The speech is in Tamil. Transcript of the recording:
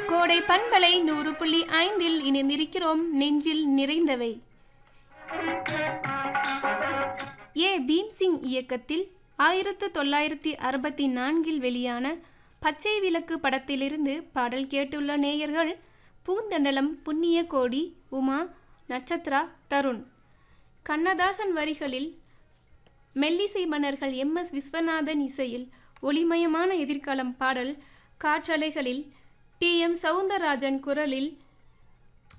கோடை பண்பலை நூறு புள்ளி ஐந்தில் இணைந்திருக்கிறோம் நெஞ்சில் நிறைந்தவை ஏ பீம்சிங் இயக்கத்தில் ஆயிரத்து தொள்ளாயிரத்தி அறுபத்தி நான்கில் வெளியான பச்சை விளக்கு படத்திலிருந்து பாடல் கேட்டுள்ள நேயர்கள் பூந்தண்டலம் புண்ணிய கோடி உமா நட்சத்ரா தருண் கண்ணதாசன் வரிகளில் மெல்லிசை மன்னர்கள் எம் எஸ் விஸ்வநாதன் இசையில் ஒளிமயமான எதிர்காலம் பாடல் காற்றலைகளில் டி எம் சவுந்தரராஜன் குரலில்